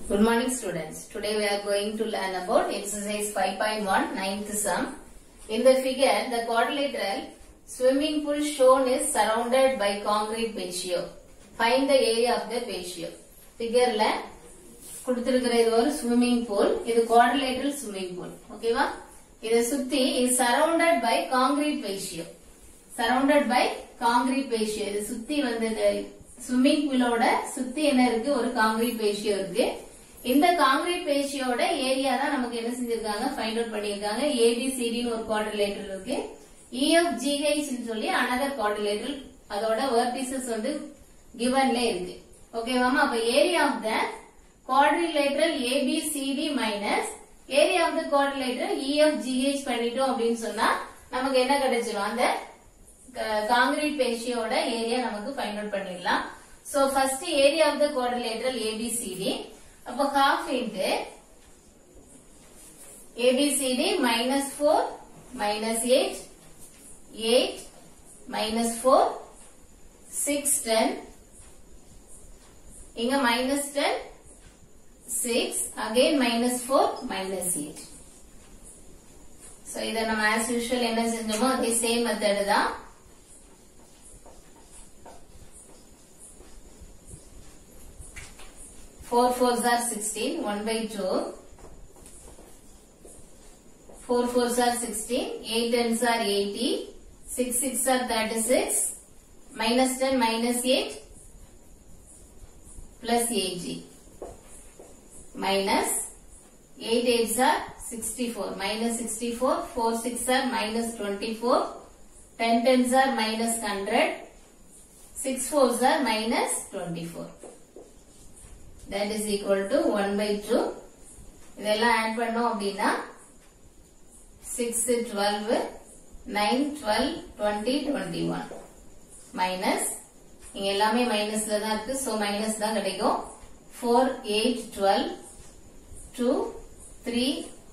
Good morning students. Today we are going to learn about exercise 5.1 ninth sum. In the figure, the quadrilateral swimming pool shown is surrounded by concrete patio. Find the area of the patio. Figureல கொடுத்திருக்கிற இது ஒரு swimming pool இது quadrilateral swimming pool ஓகேவா இதை சுத்தி is surrounded by concrete patio. surrounded by concrete patio இது சுத்தி வந்து ஸ்விம்மிங் பூலோட சுத்தி என்ன இருக்கு ஒரு காங்கிரீட் பேஷியோ இருக்கு இந்த காங்கிரீட் பேஷியோட ஏரியா தான் நமக்கு என்ன செஞ்சிருக்காங்க ஃபைண்ட் அவுட் பண்ணிருக்காங்க ஏபிசிடின்னு ஒரு குவாட்ரிலேட்டர் இருக்கு இஎஃப்ஜிஹெச் சொல்லி அனதர் குவாட்ரிலேட்டர் அதோட வெர்டிசஸ் வந்து கிவன்ல இருக்கு ஓகேவாமா அப்ப area of the quadrilateral ABCD minus area of the quadrilateral EFGH பண்ணிட்டோம் அப்படின்னு சொன்னா நமக்கு என்ன கிடைச்சிடும் அந்த காங்கிரீட் பேஷியோட ஏரியா நமக்கு ஃபைண்ட் அவுட் பண்ணிடலாம் so first area of the quadrilateral ABCD அப்போ half into ABCD minus four minus eight eight minus four six ten இங்க minus ten six again minus four minus eight so இதை நம்ம as usual என்ன செஞ்சோமோ அதே same method தான் Four fours are sixteen. One by two. Four fours are sixteen. Eight tens are eighty. Six six are thirty-six. Minus ten minus eight. Plus eighty. Minus eight eights are sixty-four. Minus sixty-four. Four six are minus twenty-four. Ten tens are minus hundred. Six fours are minus twenty-four. that is equal to 1 by 2 இதெல்லாம் add பண்ணோம் அப்படின்னா 6 12 9 12 20 21 minus இங்க எல்லாமே மைனஸ்ல தான் இருக்கு so minus தான் கிடைக்கும் 4 8 12 2 3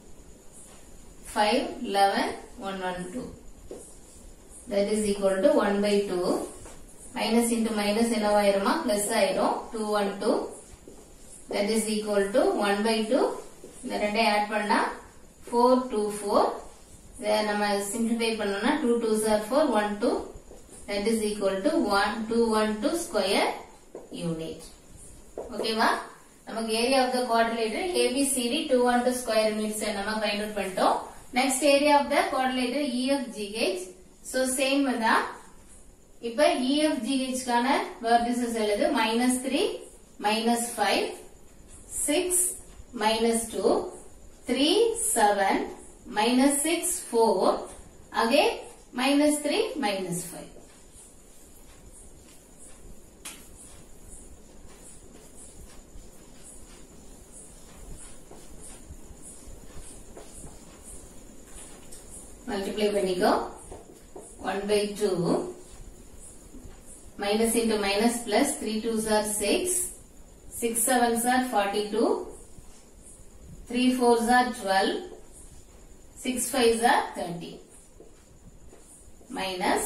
5 11 1 1 2 that is equal to 1 by 2 minus into minus என்னவாயிருமா பிளஸ் ஆயிரும் 2 1 2 that is equal to 1 by 2 இந்த ரெண்டை ஆட் பண்ணா 4 2 4 இதை நம்ம simplify பண்ணோம்னா 2 2s are 4 1 2 that is equal to 1 2 1 2 square unit ஓகேவா நமக்கு area of the quadrilateral ABCD 2 1 2 square units நம்ம ஃபைண்ட் அவுட் பண்ணிட்டோம் next area of the quadrilateral EFGH so same தான் இப்ப இஎஃப்ஜிஹெச் கான வெர்டிசஸ் எழுது minus three minus five 6 minus 2, 3, 7, minus 6, 4, again minus 3, minus 5. Multiply பண்ணிக்கோ 1 by 2 minus into minus plus 3 2s are 6 6 sevens are 42, 3 fours are 12, 6 fives are 30. Minus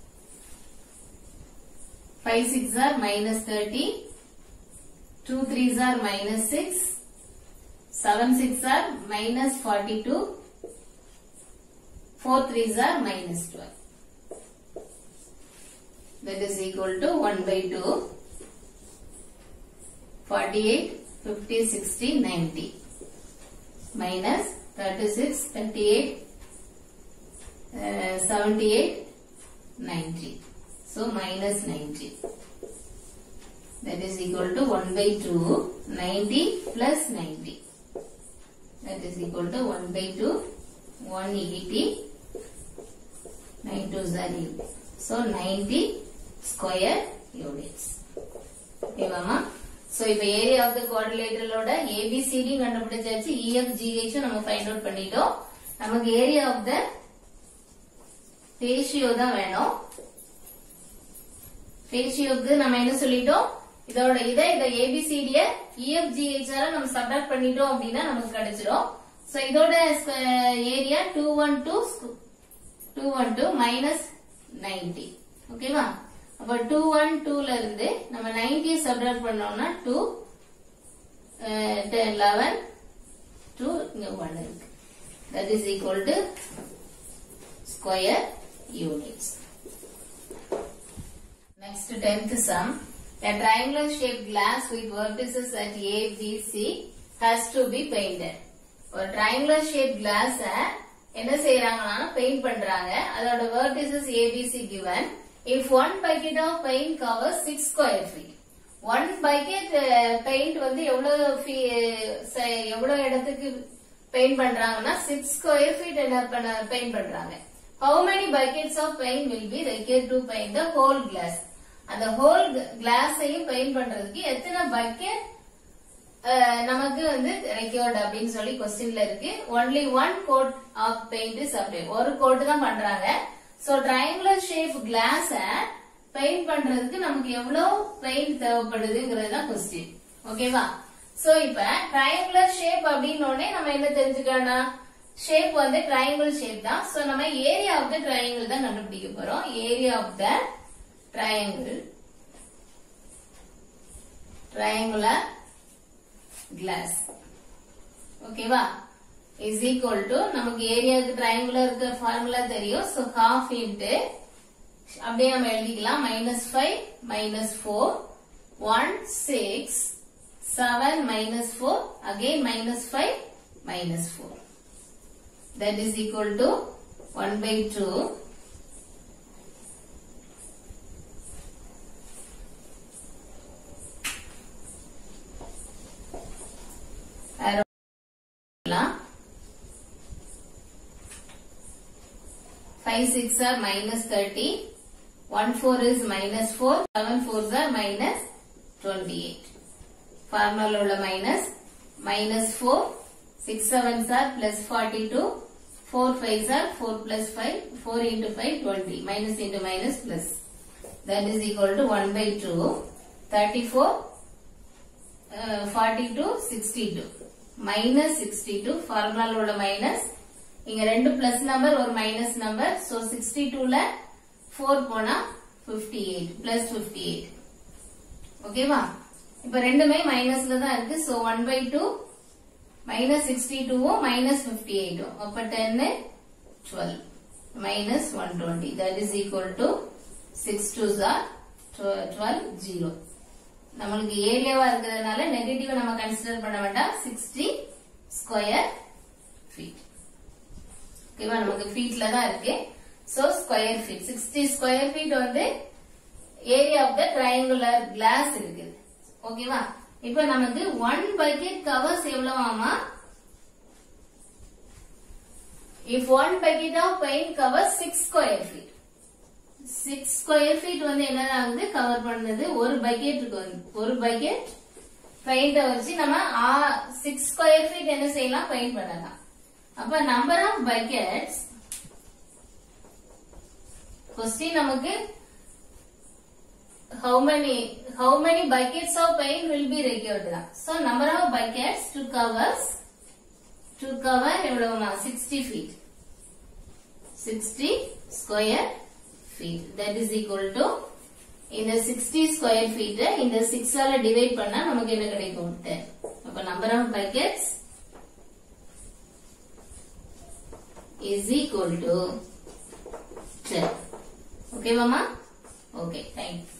5 6 are minus 30, 2 threes are minus 6, 7 6 are minus 42, 4 threes are minus 12. That is equal to 1 by 2. 48, 50, 60, 90. Minus 36, 38, uh, 78, 90. So minus 90. That is equal to 1 by 2, 90 plus 90. That is equal to 1 by 2, 180, 9 2s are 8. So 90 square units. Okay, mama? So இப்ப area of the குவாட்ரிலேட்டரோட ABCD கண்டுபிடிச்சாச்சு EFGH நம்ம find out பண்ணிட்டோம் நமக்கு area of the ratio தான் வேணும் ரேஷியோக்கு நம்ம என்ன சொல்லிட்டோம் இதோட இதை இத ஏபிசிடிய இஎஃப்ஜிஹெச் நம்ம சப்ராக்ட் பண்ணிட்டோம் அப்படின்னா நமக்கு கிடைச்சிடும் சோ இதோட area two one two two one two minus ninety ஓகேவா அப்ப டூ ஒன் டூல இருந்து நம்ம நைன்டி சப்ராக்ட் பண்ணோம்னா டூ லெவன் டூ இங்க ஒன் இருக்கு that is equal to square units Next, tenth sum. A triangular shaped glass with vertices at A, B, C has to be painted. ஒரு triangular shaped glass என்ன செய்யறாங்கன்னா paint பண்றாங்க அதோட vertices ABC given if one bucket of paint covers 6 square feet one bucket paint வந்து எவ்வளவு fee- ச- எவ்வளவு இடத்துக்கு பெயிண்ட் பண்றாங்கன்னா 6 square feet என்ன பண்ண பெயிண்ட் பண்றாங்க how many buckets of paint will be required to paint the whole glass அந்த ஹோல் கிளாஸையும் பெயிண்ட் பண்றதுக்கு எத்தனை பக்கெட் நமக்கு வந்து ரெக்யூர்ட் அப்படின்னு சொல்லி கொஸ்டின்ல இருக்கு only one coat of paint is apply ஒரு கோட் தான் பண்றாங்க சோ ட்ரையாங்குலர் ஷேப் கிளாஸ பெயிண்ட் பண்றதுக்கு நமக்கு எவ்வளவு பெயிண்ட் தேவைப்படுதுங்கிறது தான் கொஸ்டின் ஓகேவா சோ இப்ப ட்ரையாங்குலர் ஷேப் அப்படின்னு உடனே நம்ம என்ன தெரிஞ்சுக்கணும் ஷேப் வந்து ட்ரையாங்கிள் ஷேப் தான் சோ நம்ம ஏரியா ஆஃப் த ட்ரையாங்கிள் தான் கண்டுபிடிக்க போறோம் area of the triangle triangular glass ஓகேவா is equal to நமக்கு ஏரியாவுக்கு triangular இருக்க ஃபார்முலா தெரியும் so half into அப்படியே நம்ம எழுதிக்கலாம் minus 5 minus 4 1 6 7 minus 4 again minus 5 minus 4 that is equal to 1 by 2 arrow எல்லாம் 5 6 are minus 30 1 4 is minus 4 7 4s are minus 28 formula உள்ள minus minus 4 6 7s are plus 42 4 5s are 4 plus 5 4 into 5 20 minus into minus plus that is equal to 1 by 2 34 uh, 42 62 minus 62 formula உள்ள minus இங்க ரெண்டு plus number ஒரு minus number so 62 ல 4 போனா 58 plus 58 ஓகேவா இப்ப ரெண்டுமே மைனஸ்ல தான் இருக்கு சோ 1 by 2 மைனஸ் 62 மைனஸ் 58 அப்ப 10 12 minus 120 that is equal to 6 2s are 12 0 நம்மளுக்கு ஏரியாவா இருக்கிறதுனால நெகட்டிவ் நம்ம கன்சிடர் பண்ண வேண்டாம் சிக்ஸ்டி ஸ்கொயர் ஃபீட் ஓகேவா நமக்கு ஃபீட்ல தான் இருக்கு so square feet sixty square feet வந்து area of the triangular glass இருக்குது ஓகேவா இப்ப நமக்கு ஒன் பக்கெட் கவர்ஸ் எவ்வளவாமா if one bucket of paint cover six square feet six square feet வந்து என்ன ஆகுது கவர் பண்ணது ஒரு பக்கெட்டுக்கு வந்து ஒரு பக்கெட் பெயிண்ட வச்சு நம்ம சிக்ஸ் ஸ்கொயர் ஃபீட் என்ன செய்யலாம் பெயிண்ட் பண்ணலாம் அப்ப நம்பர் ஆஃப் பக்கெட்ஸ் கொஸ்டின் நமக்கு how many how many buckets of paint will be required தான் so number of buckets to covers to cover எவ்வளவுமா 60 feet 60 square feet that is equal to இந்த 60 square feet இந்த 6 ஆல divide பண்ணா நமக்கு என்ன கிடைக்கும் 10 அப்ப number of buckets is equal to 10 okay mama okay thank you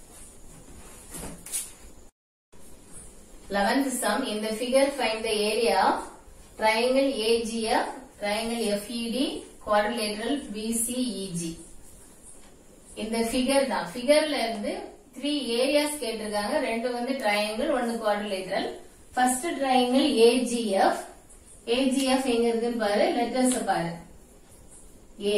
11th sum in the figure find the area of triangle AGF triangle FED quadrilateral BCEG இந்த figure தான் ஃபிகர்ல இருந்து த்ரீ ஏரியாஸ் கேட்டிருக்காங்க ரெண்டு வந்து ட்ரையாங்கிள் ஒன்னு quadrilateral first triangle AGF AGF எங்க இருக்குன்னு பாரு லெட்டர்ஸ் பாரு ஏ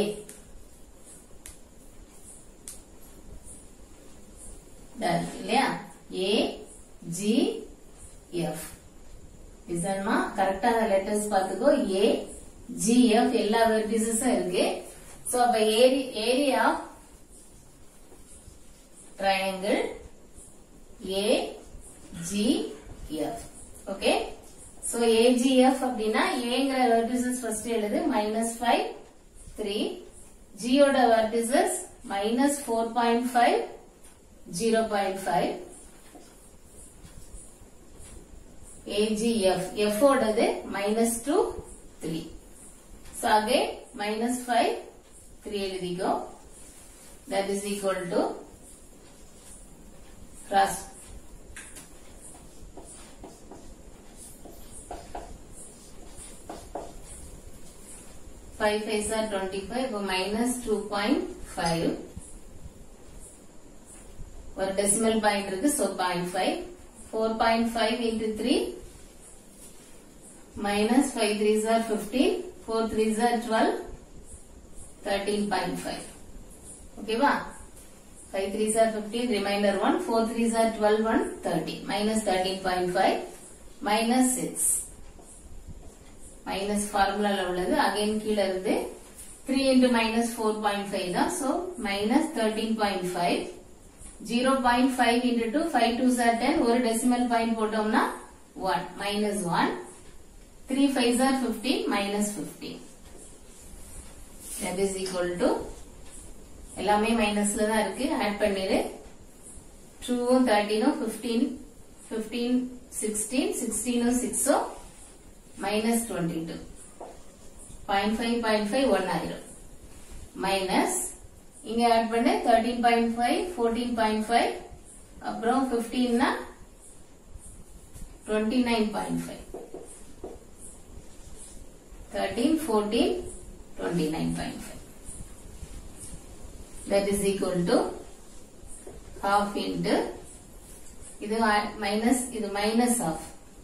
இல்லையா ஏ ஜி எஃப் டிசைன்மா கரெக்டா அந்த லெட்டர்ஸ் பாத்துக்கோ ஏ ஜி எஃப் எல்லா வெர்டிசஸும் இருக்கு சோ அப்ப area triangle A G F okay so AGF அப்படின்னா Aங்கிற vertices first எழுது minus 5 3 G ஓட vertices minus 4.5 0.5 AGF F ஓடது minus 2 3 so again minus 5 3 எழுதிக்கோ that is equal to cross Five fives are twenty-five. இப்போ minus two point five. ஒரு decimal point இருக்கு so point five four point five into three minus five threes are fifteen four threes are twelve thirteen point five ஓகேவா five threes are fifteen remainder one four threes are twelve one thirty minus thirteen point five minus six minus ஃபார்முலால உள்ளது again கீழ இருந்து three into minus four point five தான் so minus thirteen point five zero point five into two five two sir ten ஒரு decimal point போட்டோம்னா one minus one three five sir fifteen minus fifteen that is equal to எல்லாமே மைனஸ்ல தான் இருக்கு add பண்ணிடு டூவும் தேர்ட்டீனும் ஃபிஃப்டீன் ஃபிஃப்டீன் சிக்ஸ்டீன் சிக்ஸ்டீனும் சிக்ஸும் minus twenty two point five point five one ஆயிரும் மைனஸ் இங்க ஆட் பண்ண thirteen point five fourteen point five அப்புறம் பிப்டீன்னா twenty nine point five thirteen fourteen twenty nine point five that is equal to half into இது minus இது minus of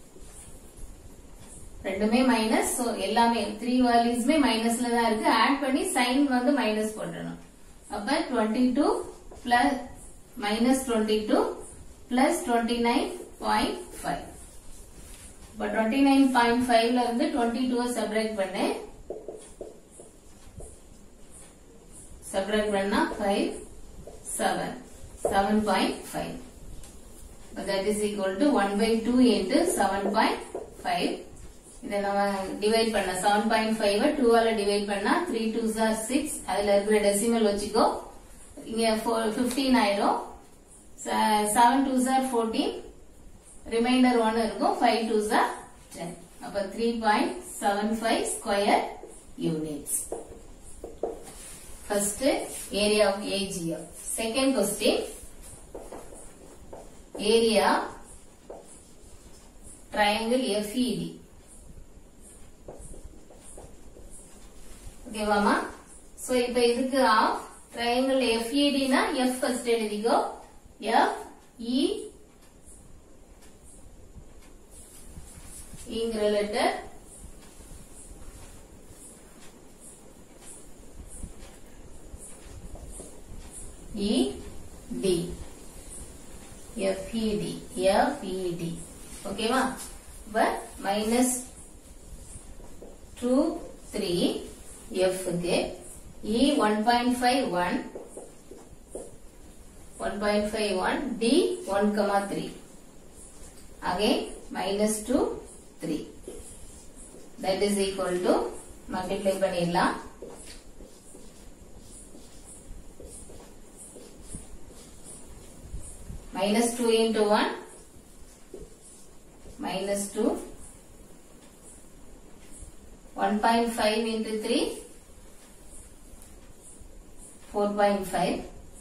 ரெண்டுமே minus so எல்லாமே three வேல்யூஸ்மே மைனஸ்ல தான் இருக்கு ஆட் பண்ணி சைன் வந்து மைனஸ் போடணும் அப்ப 22 plus minus twenty two plus twenty nine point five இப்ப டுவெண்ட்டி நைன் பாயிண்ட் ஃபைவ்ல இருந்து டுவெண்ட்டி டூ செப்பரேட் பண்ணு செப்பரேட் பண்ணா five seven seven point five that is equal to 1 by 2 into 7.5 இதை நம்ம டிவைட் பண்ண 7.5 2 ஆல டிவைட் பண்ணா 3 2s are 6 அதுல இருக்கிற டெசிமல் வச்சுக்கோ இங்க 15 ஆயிடும் 7 2s are 14 ரிமைண்டர் 1 இருக்கும் 5 2s are 10 அப்ப 3.75 square units first area of AGM second question area triangle FED ஓகேவாமா சோ இப்ப இதுக்கு ஆஃப் ட்ரையாங்கிள் FED னா F ஃபர்ஸ்ட் எழுதிக்கோ F E இங்கிற letter E D FED FED ஓகேவா இப்ப மைனஸ் டூ த்ரீ எஃப்க்கு E one point five one one point five one D one comma three again minus two three that is equal to multiply பண்ணிடலாம் minus 2 into 1 minus 2 1.5 into 3 4.5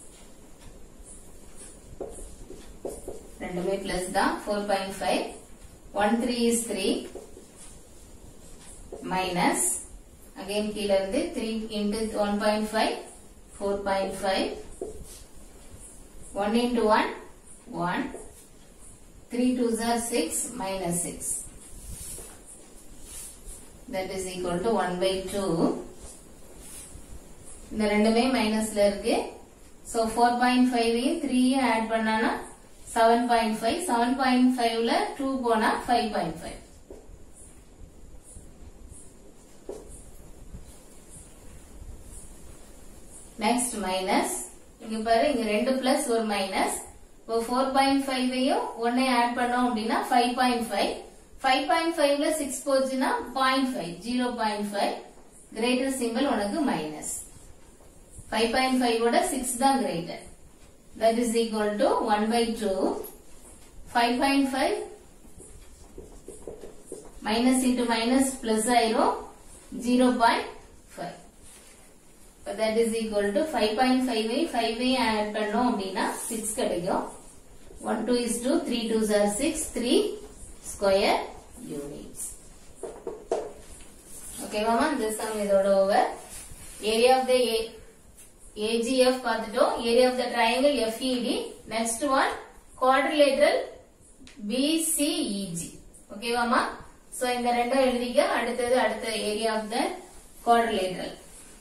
ரெண்டுமே plus தான் 4.5 1 3 is 3 minus again கீழ இருந்து 3 into 1.5 4.5 1 into 1 1 3 2s are 6 minus 6 that is equal to 1 by 2 இந்த ரெண்டுமே மைனஸ்ல இருக்கு so 4.5 இன் 3 add பண்ணானா 7.5 7.5ல 2 போனா 5.5 நெக்ஸ்ட் மைனஸ் இங்க பாரு இங்க ரெண்டு பிளஸ் ஒரு மைனஸ் இப்போ ஃபோர் பாயிண்ட் ஃபைவையும் ஒன்னே ஆட் பண்ணோம் அப்படின்னா five point five five point ஃபைவ்ல சிக்ஸ் போச்சுன்னா point five zero point five greater simple உனக்கு மைனஸ் ஃபைவ் பாயிண்ட் ஃபைவோட சிக்ஸ் தான் greater that is equal to one by two five point five minus into minus plus ஆயிரும் zero point five that is equal to five point five five add பண்ணோம் அப்படின்னா six கிடைக்கும் one two is two three two sir six three square units ஓகேவாமா இந்த sum இதோட over area of the AGF பார்த்துட்டோம் area of the triangle FED next one quadrilateral BCEG ஓகேவாமா so இந்த ரெண்டும் எழுதிக்க அடுத்தது அடுத்த ஏரியா ஆஃப் த குவாட்ரிலேட்டரல்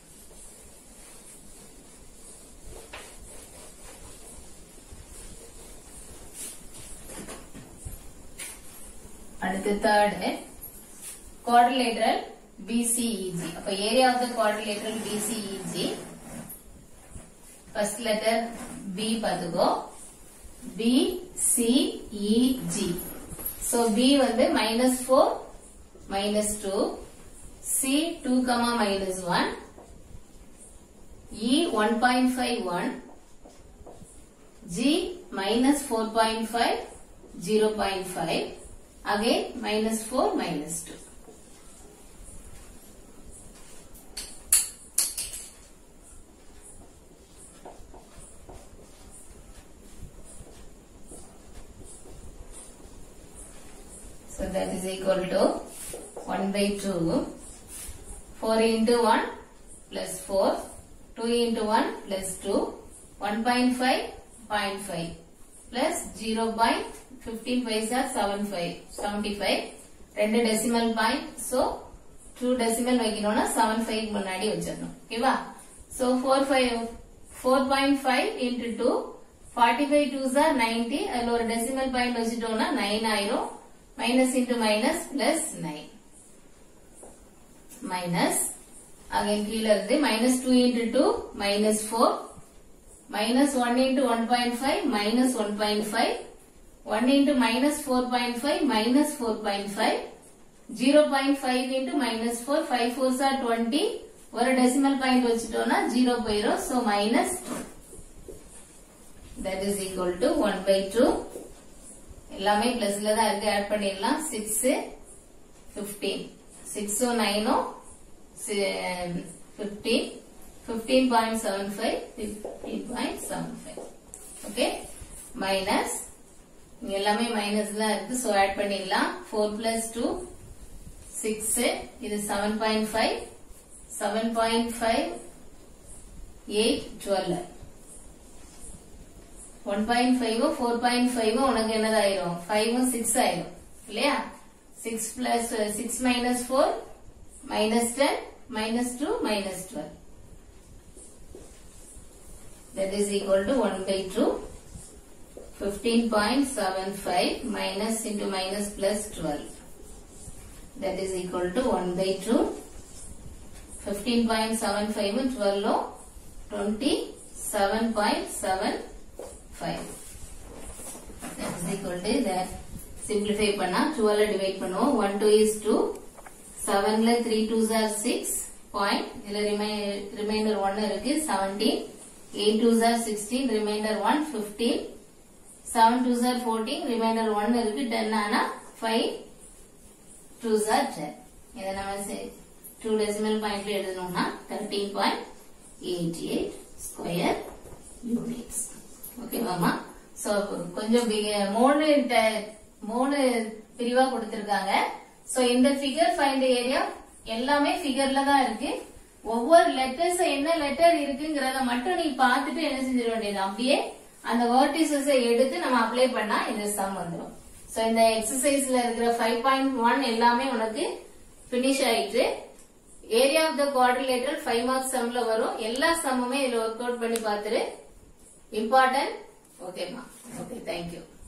அடுத்து தேர்ட் குவாட்ரிலேட்டரல் பிசிஇஜி அப்ப area of the quadrilateral BCEG first letter B பார்த்துக்கோ B C E G so B வந்து minus four minus two C two comma minus one E one point five one G minus four point five zero point five again minus four minus two So that is equal to 1 by 2. 4 into 1 plus 4. 2 into 1 plus 2. 1.5 0.5 plus 0.15 paisa 75 75 ரெண்டு decimal point so two decimal வைக்கணும்னா seven five முன்னாடி வச்சிடணும் ஓகேவா so four five four point five into two forty five two sir ninety அதுல ஒரு decimal point வச்சுட்டோம்னா nine ஆயிரும் minus into minus plus nine minus again கீழ இருந்து minus two into two minus four minus one into one point five minus one point five one into minus four point five minus four point five zero point five into minus four five four sir twenty ஒரு decimal point வச்சுட்டோம்னா ஜீரோ போயிடும் so minus that is equal to one by two எல்லாமே பிளஸ்ல தான் இருக்கு add பண்ணிடலாம் six fifteen சிக்ஸும் நைனும் fifteen fifteen point seven five fifteen point seven five okay minus இங்க எல்லாமே மைனஸ் தான் இருக்கு சோ ஆட் பண்ணிடலாம் ஃபோர் பிளஸ் டூ சிக்ஸ் இது seven point five seven point five eight twelve one point five four point five உனக்கு என்னதாயிரும் ஃபைவும் six ஆயிரும் இல்லையா six plus six minus four minus ten minus two minus twelve that is equal to 1 by 2 15.75 minus into minus plus 12 that is equal to 1 by 2 15.75 and 12 lo 27.75 that is equal to that simplify பண்ணா 12 divide பண்ணுவோம் 1 2 is 2 7 ல 3 2s are 6 point இதுல remainder 1 இருக்கு 17 8 2s are 16 remainder 1 15 7 2s are 14 remainder 1 இருக்கு 10 ஆனா 5 2s are 10 இதை நம்ம 2 decimal pointல எழுதணும்னா 13.88 square units ஓகேவாமா சோ கொஞ்சம் big- மூணு ட- மூணு பிரிவா கொடுத்திருக்காங்க சோ இந்த ஃபிகர் ஃபைண்ட் ஏரியா எல்லாமே ஃபிகர்ல தான் இருக்கு ஒவ்வொரு லெட்டர்ஸ் என்ன லெட்டர் இருக்குங்கிறத மட்டும் நீ பார்த்துட்டு என்ன செஞ்சிட வேண்டியது அப்படியே அந்த வேர்டிசஸ் எடுத்து நம்ம அப்ளை பண்ணா இந்த சம் வந்துடும் சோ இந்த எக்ஸசைஸ்ல இருக்கிற ஃபைவ் பாயிண்ட் ஒன் எல்லாமே உனக்கு பினிஷ் ஆயிட்டு area of the quadrilateral five marks சம்ல வரும் எல்லா சம்முமே இதுல ஒர்க் அவுட் பண்ணி பார்த்துரு இம்பார்ட்டன்ட் ஓகேமா ஓகே தேங்க்யூ